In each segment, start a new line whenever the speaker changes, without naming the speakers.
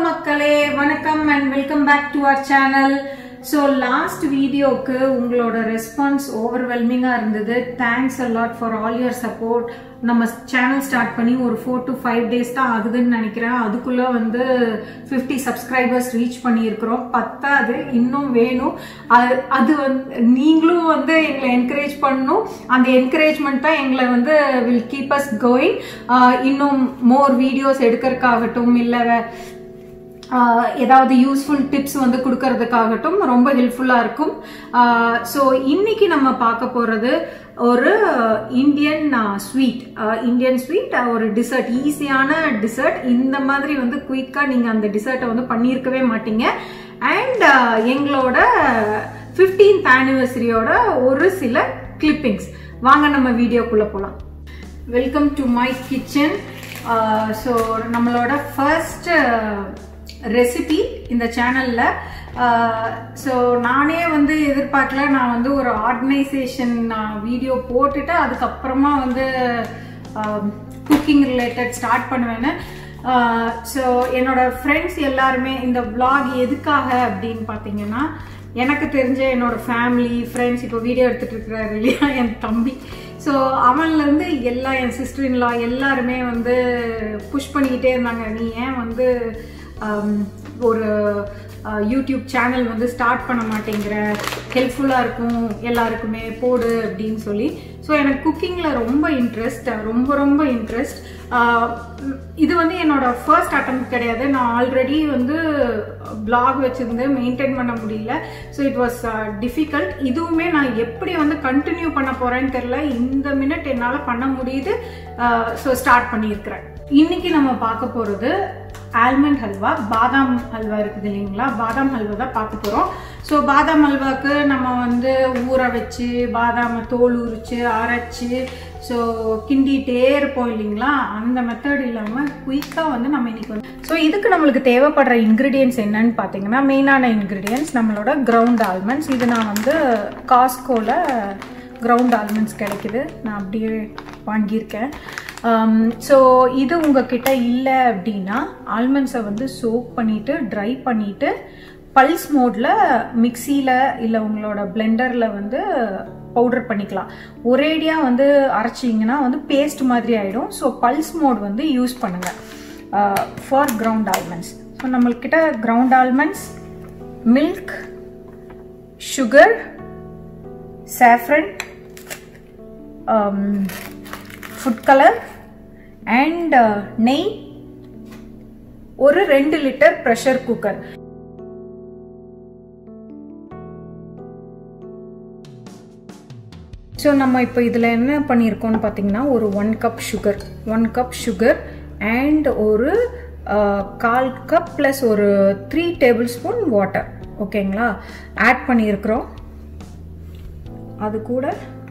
மக்களே வணக்கம் and welcome back to our channel so last வீடியோக்கு உங்களோட ரெஸ்பான்ஸ் ஓவர்வெல்மிங்காக இருந்தது thanks a lot for all your support நம்ம சேனல் ஸ்டார்ட் பண்ணி ஒரு ஃபோர் டு ஃபைவ் டேஸ் தான் ஆகுதுன்னு நினைக்கிறேன் அதுக்குள்ளே வந்து ஃபிஃப்டி சப்ஸ்கிரைபர்ஸ் ரீச் பண்ணியிருக்கிறோம் பத்தாது இன்னும் வேணும் அது அது வந்து நீங்களும் வந்து எங்களை என்கரேஜ் பண்ணணும் அந்த என்கரேஜ்மெண்ட் தான் எங்களை வந்து வில் கீப் அஸ் கோயிங் இன்னும் மோர் வீடியோஸ் எடுக்கிறதுக்காகட்டும் இல்லை ஆஹ் ஏதாவது யூஸ்ஃபுல் டிப்ஸ் வந்து கொடுக்கறதுக்காகட்டும் ரொம்ப ஹெல்ப்ஃபுல்லாக இருக்கும் ஸோ இன்னைக்கு நம்ம பார்க்க போகிறது ஒரு இந்தியன் ஸ்வீட் இந்தியன் ஸ்வீட் ஒரு டிசர்ட் ஈஸியான டிசர்ட் இந்த மாதிரி வந்து குயிக்காக நீங்கள் அந்த டிசர்ட்டை வந்து பண்ணியிருக்கவே மாட்டீங்க அண்ட் எங்களோட ஃபிஃப்டீன்த் ஆனிவர்சரியோட ஒரு சில கிளிப்பிங்ஸ் வாங்க நம்ம வீடியோக்குள்ளே போகலாம் welcome to my kitchen so நம்மளோட ஃபர்ஸ்ட் ரெசிபி இந்த சேனலில் ஸோ நானே வந்து எதிர்பார்க்கல நான் வந்து ஒரு ஆர்கனைசேஷன் வீடியோ போட்டுட்டு அதுக்கப்புறமா வந்து குக்கிங் ரிலேட்டட் ஸ்டார்ட் பண்ணுவேன்னு ஸோ என்னோட ஃப்ரெண்ட்ஸ் எல்லாருமே இந்த vlog எதுக்காக அப்படின்னு பார்த்தீங்கன்னா எனக்கு தெரிஞ்ச என்னோட ஃபேமிலி ஃப்ரெண்ட்ஸ் இப்போ வீடியோ எடுத்துட்டு இருக்கிறாரு இல்லையா என் தம்பி ஸோ அவன்லேருந்து எல்லா என் சிஸ்டர் இன்லா எல்லாருமே வந்து புஷ் பண்ணிக்கிட்டே இருந்தாங்க நீ ஏன் வந்து ஆம், ஒரு யூடியூப் சேனல் வந்து ஸ்டார்ட் பண்ண மாட்டேங்கிற ஹெல்ப்ஃபுல்லாக இருக்கும் எல்லாருக்குமே போடு அப்படின்னு சொல்லி ஸோ எனக்கு குக்கிங்கில் ரொம்ப இன்ட்ரெஸ்ட் ரொம்ப ரொம்ப இன்ட்ரெஸ்ட் இது வந்து என்னோட ஃபர்ஸ்ட் அட்டம் கிடையாது நான் ஆல்ரெடி வந்து பிளாக் வச்சிருந்து மெயின்டைன் பண்ண முடியல ஸோ இட் வாஸ் டிஃபிகல்ட் இதுவுமே நான் எப்படி வந்து கண்டினியூ பண்ண போறேன்னு தெரியல இந்த மினிட் என்னால் பண்ண முடியுது ஸோ ஸ்டார்ட் பண்ணியிருக்கிறேன் இன்னைக்கு நம்ம பார்க்க போகிறது ஆல்மண்ட் ஹல்வா பாதாம் ஹல்வா இருக்குது இல்லைங்களா பாதாம் ஹல்வா தான் பார்க்க போகிறோம் ஸோ பாதாம் ஹல்வாக்கு நம்ம வந்து ஊற வச்சு பாதாமை தோல் உரிச்சு அரைச்சு ஸோ கிண்டிகிட்டே இருப்போம் இல்லைங்களா அந்த மெத்தட் இல்லாமல் குயிக்காக வந்து நம்ம இன்னைக்கு வந்து ஸோ இதுக்கு நம்மளுக்கு தேவைப்படுற இன்க்ரீடியன்ஸ் என்னன்னு பார்த்தீங்கன்னா மெயினான இன்க்ரீடியன்ஸ் நம்மளோட கிரவுண்ட் ஆல்மண்ட்ஸ் இது நான் வந்து காஸ்கோவில் கிரவுண்ட் ஆல்மண்ட்ஸ் கிடைக்குது நான் அப்படியே வாங்கியிருக்கேன் ஸோ இது உங்ககிட்ட இல்லை அப்படின்னா ஆல்மண்ட்ஸை வந்து சோக் பண்ணிவிட்டு ட்ரை பண்ணிவிட்டு பல்ஸ் மோடில் மிக்சியில் இல்லை உங்களோட பிளெண்டரில் வந்து பவுடர் பண்ணிக்கலாம் ஒரேடியாக வந்து அரைச்சிங்கன்னா வந்து பேஸ்ட் மாதிரி ஆகிடும் ஸோ பல்ஸ் மோட் வந்து யூஸ் பண்ணுங்கள் ஃபார் கிரவுண்ட் ஆல்மண்ட்ஸ் ஸோ நம்மள்கிட்ட ground almonds milk sugar saffron um, food colour and நெய் ஒரு ரெண்டு லிட்டர் ப்ரெஷர் குக்கர் ஸோ நம்ம இப்போ இதில் என்ன பண்ணியிருக்கோம்னு பார்த்தீங்கன்னா ஒரு one cup sugar one cup sugar and ஒரு அஹ், கால் கப் ப்ளஸ் ஒரு த்ரீ டேபிள் ஸ்பூன் வாட்டர் ஓகேங்களா ஆட் பண்ணியிருக்கிறோம் அது கூட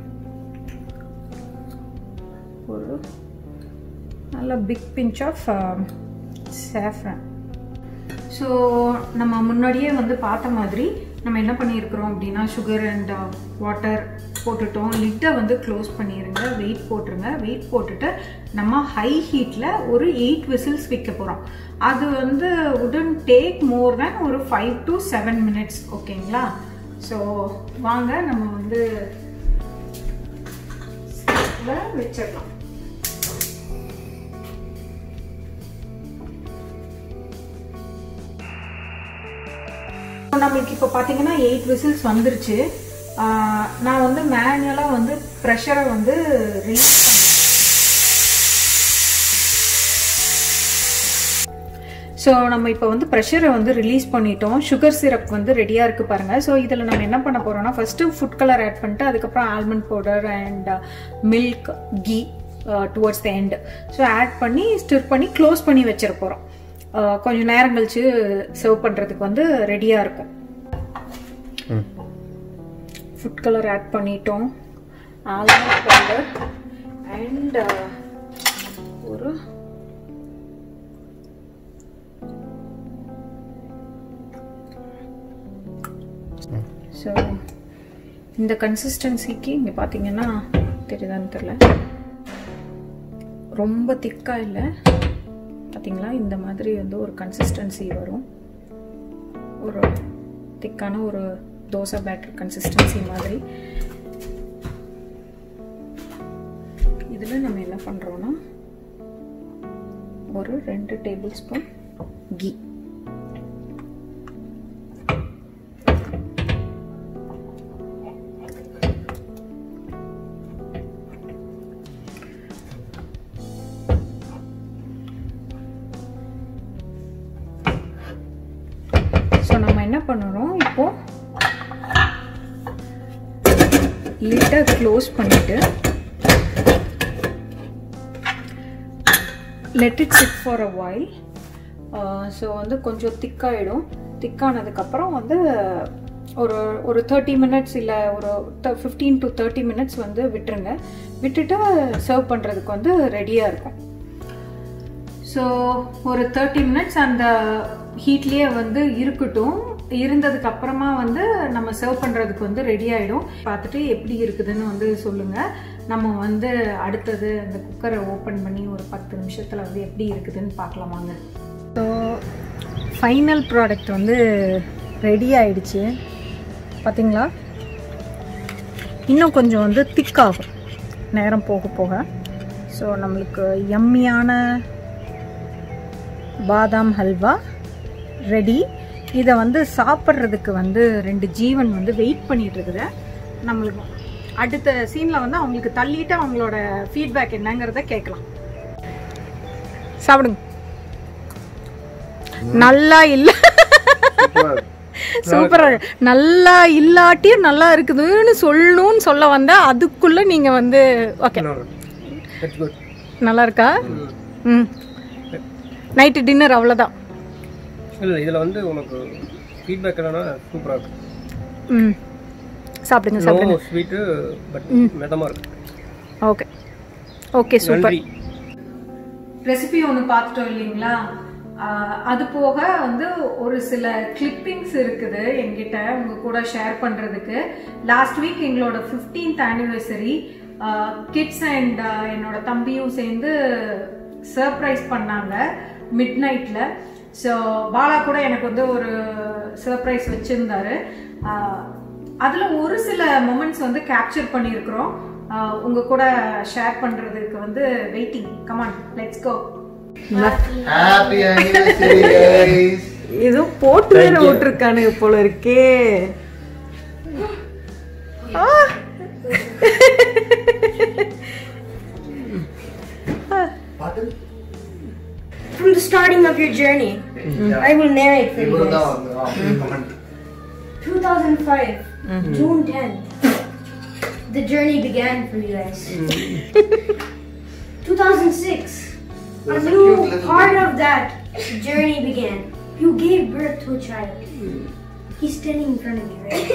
ஒரு நல்ல big pinch of saffron so நம்ம முன்னாடியே வந்து பார்த்த மாதிரி நம்ம என்ன பண்ணியிருக்கிறோம் அப்படின்னா சுகர் அண்ட் வாட்டர் போட்டுட்டோம் லிட்டை வந்து க்ளோஸ் பண்ணிடுங்க வெயிட் போட்டுருங்க வெயிட் போட்டுட்டு நம்ம ஹை ஹீட்டில் ஒரு எயிட் விசில்ஸ் வைக்க போகிறோம் அது வந்து உடன் டேக் மோர் தேன் ஒரு ஃபைவ் டு செவன் மினிட்ஸ் ஓகேங்களா ஸோ வாங்க நம்ம வந்து stove-ல வச்சிடலாம் நம்மளுக்கு இப்போ பார்த்தீங்கன்னா எயிட் விசில்ஸ் வந்துருச்சு ஆஹ் நான் வந்து மேனுவலாக வந்து ப்ரெஷரை வந்து ரிலீஸ் பண்ணேன் ஸோ நம்ம இப்போ வந்து ப்ரெஷரை வந்து ரிலீஸ் பண்ணிட்டோம் சுகர் சிரப் வந்து ரெடியாக இருக்குது பாருங்கள் ஸோ இதில் நம்ம என்ன பண்ண போகிறோம்னா ஃபஸ்ட்டு ஃபுட் கலர் ஆட் பண்ணிட்டு அதுக்கப்புறம் almond powder and milk ghee towards the end so add பண்ணி ஸ்டிர் பண்ணி க்ளோஸ் பண்ணி வச்சிட போகிறோம் கொஞ்சம் நேரம் கழிச்சு சர்வ் பண்ணுறதுக்கு வந்து ரெடியாக இருக்கும் ஃபுட் கலர் ஆட் பண்ணிட்டோம் ஆல்மண்ட் பவுடர் அண்ட் ஒரு ஸோ இந்த கன்சிஸ்டன்சிக்கு இங்கே பார்த்தீங்கன்னா தெரியுதான்னு தெரில ரொம்ப திக்காக இல்லை பார்த்தீங்களா இந்த மாதிரி வந்து ஒரு கன்சிஸ்டன்சி வரும் ஒரு திக்கான ஒரு தோசை பேட்டர் கன்சிஸ்டன்சி மாதிரி இதில் நம்ம என்ன பண்ணுறோன்னா ஒரு ரெண்டு டேபிள் ஸ்பூன் கீ ஸோ நம்ம என்ன பண்ணணும் இப்போ லிட்டை க்ளோஸ் பண்ணிட்டு let it sit for a while so வந்து கொஞ்சம் திக்காயிடும் திக்கானதுக்கப்புறம் வந்து ஒரு ஒரு தேர்ட்டி மினிட்ஸ் இல்லை ஒரு ஃபிஃப்டீன் டு தேர்ட்டி மினிட்ஸ் வந்து விட்டுருங்க விட்டுட்டு சர்வ் பண்ணுறதுக்கு வந்து ரெடியாக இருக்கும் ஸோ ஒரு தேர்ட்டி மினிட்ஸ் அந்த ஹீட்லேயே வந்து இருக்கட்டும் இருந்ததுக்கு அப்புறமா வந்து நம்ம சர்வ் பண்ணுறதுக்கு வந்து ரெடி ஆகிடும் பார்த்துட்டு எப்படி இருக்குதுன்னு வந்து சொல்லுங்கள் நம்ம வந்து அடுத்தது அந்த குக்கரை ஓப்பன் பண்ணி ஒரு பத்து நிமிஷத்தில் வந்து எப்படி இருக்குதுன்னு பார்க்கலாம் வாங்க ஸோ ஃபைனல் ப்ராடக்ட் வந்து ரெடி ஆயிடுச்சு பார்த்தீங்களா இன்னும் கொஞ்சம் வந்து திக்காகும் நேரம் போக போக ஸோ நம்மளுக்கு எம்மியான பாதாம் ஹல்வா ரெடி இதை வந்து சாப்பிட்றதுக்கு வந்து ரெண்டு ஜீவன் வந்து வெயிட் பண்ணிட்டு இருக்குது நம்மளுக்கு அடுத்த சீனில் வந்து அவங்களுக்கு தள்ளிட்டு அவங்களோட ஃபீட்பேக் என்னங்கிறத கேட்கலாம் சாப்பிடுங்க நல்லா இல்லை சூப்பரா நல்லா இல்லாட்டியும் நல்லா இருக்குதுன்னு சொல்லணும்னு சொல்ல வந்த அதுக்குள்ள நீங்க வந்து ஓகே நல்லா இருக்கா ம் நைட்டு டின்னர் அவ்வளோதான்
இல்லை இதில் வந்து உனக்கு ஃபீட்பேக் என்னன்னா சூப்பராக இருக்கு
ம் சாப்பிடுங்க சாப்பிடுங்க
நோ ஸ்வீட்டு பட் மிதமாக இருக்கு
ஓகே ஓகே சூப்பர்
நன்றி
ரெசிபி ஒன்று பார்த்துட்டோம் இல்லைங்களா ஆஹ் அது போக வந்து ஒரு சில கிளிப்பிங்ஸ் இருக்குது என்கிட்ட உங்க கூட ஷேர் பண்றதுக்கு லாஸ்ட் வீக் எங்களோட 15th ஆனிவர்சரி கிட்ஸ் அண்ட் என்னோட தம்பியும் சேர்ந்து சர்ப்ரைஸ் பண்ணாங்க மிட் நைட்ல ஸோ பாலா கூட எனக்கு வந்து ஒரு சர்ப்ரைஸ் வச்சிருந்தாரு ஆஹ் அதுல ஒரு சில மொமெண்ட்ஸ் வந்து கேப்சர் பண்ணியிருக்கிறோம் ஆஹ் உங்க கூட ஷேர் பண்றதுக்கு வந்து waiting come on let's go
Happy anniversary, guys!
ஏதோ போட்டு வேற விட்டுருக்கானுங்க போல இருக்கே ஆ.
Pardon?
From the starting of your journey, I will narrate for you
இவருதான்
guys.
வந்து ஆ, comment.
2005, June 10th, the journey began for you guys. 2006, a
There's a
new
cute little
part
baby.
of that journey began. You gave birth to a child. He's standing in front of you, right?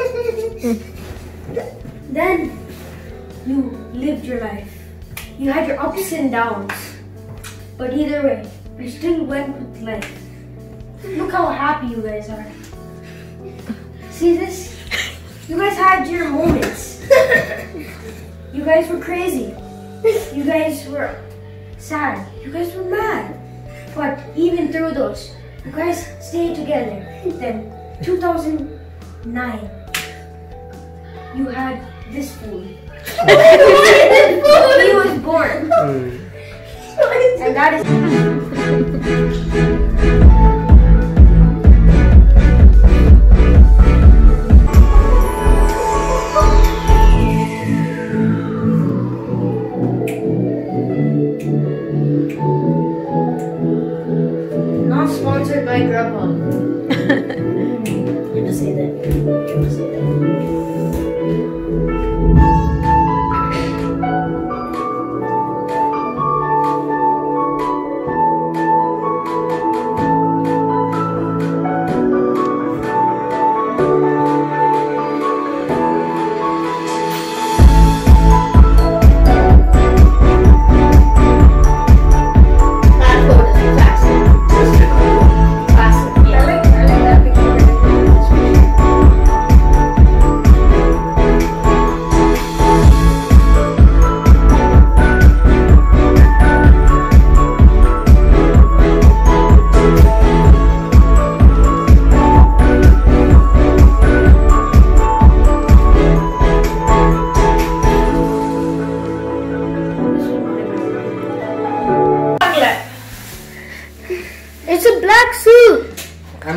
then you lived your life. You had your ups and downs. But either way, you still went with life. Look how happy you guys are. See this? You guys had your moments. You guys were crazy. You guys were sad. You guys were mad. But even through those, you guys stayed together. Then 2009, you had this fool. he was born. And that is not sponsored by Grubhub. you have to say that. You have to say that.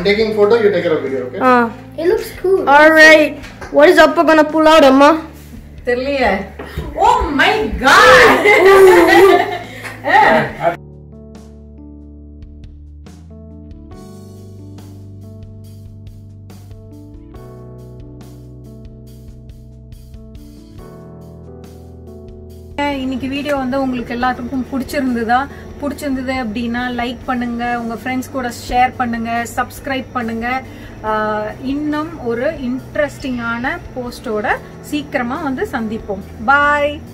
I'm taking photo, you take care of video, okay?
Uh,
It looks cool.
all right. What is Appa gonna pull out, Amma?
தெரியலையே oh my God இன்னைக்கு video வந்து உங்களுக்கு எல்லாத்துக்கும் பிடிச்சிருந்ததா பிடிச்சிருந்தது அப்படின்னா like பண்ணுங்க உங்க friends கூட ஷேர் பண்ணுங்க சப்ஸ்கிரைப் பண்ணுங்க ஆஹ் இன்னும் ஒரு இன்ட்ரெஸ்டிங்கான போஸ்டோட சீக்கிரமா வந்து சந்திப்போம் பாய்